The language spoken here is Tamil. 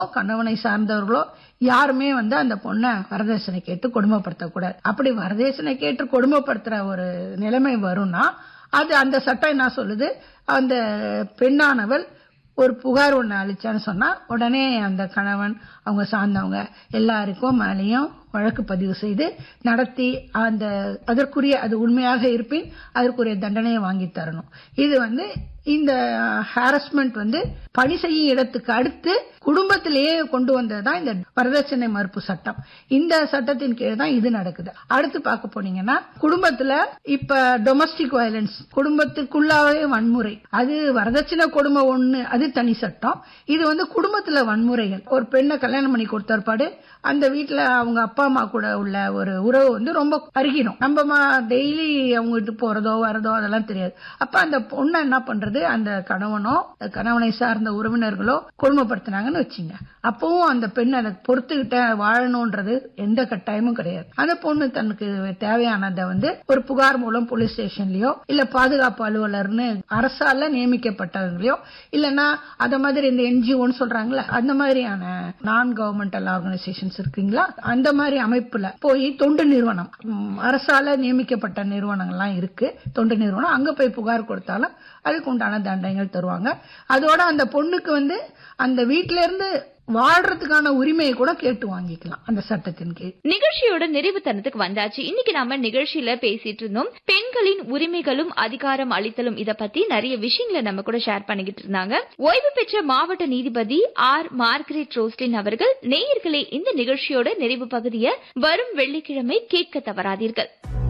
கணவனை சார்ந்தவர்களோ யாருமே வந்து அந்த பொண்ணை வரதட்சணை கேட்டு கொடுமைப்படுத்தக்கூடாது அப்படி வரதட்சணை கேட்டு கொடுமைப்படுத்துற ஒரு நிலைமை வரும்னா அது அந்த சட்டம் என்ன சொல்லுது அந்த பெண்ணானவள் ஒரு புகார் ஒன்று அளிச்சான்னு சொன்னா உடனே அந்த கணவன் அவங்க சார்ந்தவங்க எல்லாருக்கும் மேலேயும் வழக்கு பதிவு செய்து நடத்தி அந்த அதற்குரிய அது உண்மையாக இருப்பின் அதற்குரிய தண்டனையை வாங்கி தரணும் இது வந்து இந்த ஹாரஸ்மெண்ட் வந்து பணி செய்யும் இடத்துக்கு அடுத்து குடும்பத்திலேயே கொண்டு வந்ததுதான் இந்த வரதட்சணை மறுப்பு சட்டம் இந்த சட்டத்தின் கீழ் தான் இது நடக்குது அடுத்து பார்க்க போனீங்கன்னா குடும்பத்துல இப்ப டொமஸ்டிக் வயலன்ஸ் குடும்பத்துக்குள்ளாவே வன்முறை அது வரதட்சணை கொடுமை ஒண்ணு அது தனி சட்டம் இது வந்து குடும்பத்துல வன்முறைகள் ஒரு பெண்ணை கல்யாணம் பண்ணி கொடுத்தற்பாடு அந்த வீட்டுல அவங்க அப்பா அம்மா கூட உள்ள ஒரு உறவு வந்து ரொம்ப அருகிடும் நம்ம டெய்லி அவங்க வீட்டு போறதோ வரதோ அதெல்லாம் தெரியாது அப்ப அந்த பொண்ணை என்ன பண்றது அந்த கணவனோ கணவனை சார்ந்த உறவினர்களோ கொடுமைப்படுத்தினாங்கன்னு வச்சுங்க அப்பவும் அந்த பெண் அதை பொறுத்துக்கிட்ட வாழணும்ன்றது எந்த கட்டாயமும் கிடையாது அந்த பொண்ணு தனக்கு தேவையானதை வந்து ஒரு புகார் மூலம் போலீஸ் ஸ்டேஷன்லயோ இல்ல பாதுகாப்பு அலுவலர்னு அரசால நியமிக்கப்பட்டவங்களையோ இல்லைன்னா அத மாதிரி இந்த என்ஜிஓன்னு சொல்றாங்களே அந்த மாதிரியான நான் கவர்மெண்டல் ஆர்கனைசேஷன்ஸ் இருக்குங்களா அந்த மாதிரி அமைப்புல போய் தொண்டு நிறுவனம் ம், அரசால நியமிக்கப்பட்ட நிறுவனங்கள்லாம் இருக்கு தொண்டு நிறுவனம் அங்க போய் புகார் கொடுத்தாலும் அதுக்கு உண்டான தண்டனைகள் தருவாங்க அதோட அந்த பொண்ணுக்கு வந்து அந்த வீட்ல இருந்து வாழ்றதுக்கான உரிமையை கூட கேட்டு வாங்கிக்கலாம் அந்த சட்டத்தின் கீழ் நிகழ்ச்சியோட நிறைவு தருணத்துக்கு வந்தாச்சு இன்னைக்கு நாம நிகழ்ச்சியில பேசிட்டு இருந்தோம் பெண்களின் உரிமைகளும் அதிகாரம் அளித்தலும் இத பத்தி நிறைய விஷயங்களை நம்ம கூட ஷேர் பண்ணிக்கிட்டு இருந்தாங்க ஓய்வு பெற்ற மாவட்ட நீதிபதி ஆர் மார்கரெட் ரோஸ்லின் அவர்கள் நேயர்களே இந்த நிகழ்ச்சியோட நிறைவு பகுதியை வரும் வெள்ளிக்கிழமை கேட்க தவறாதீர்கள்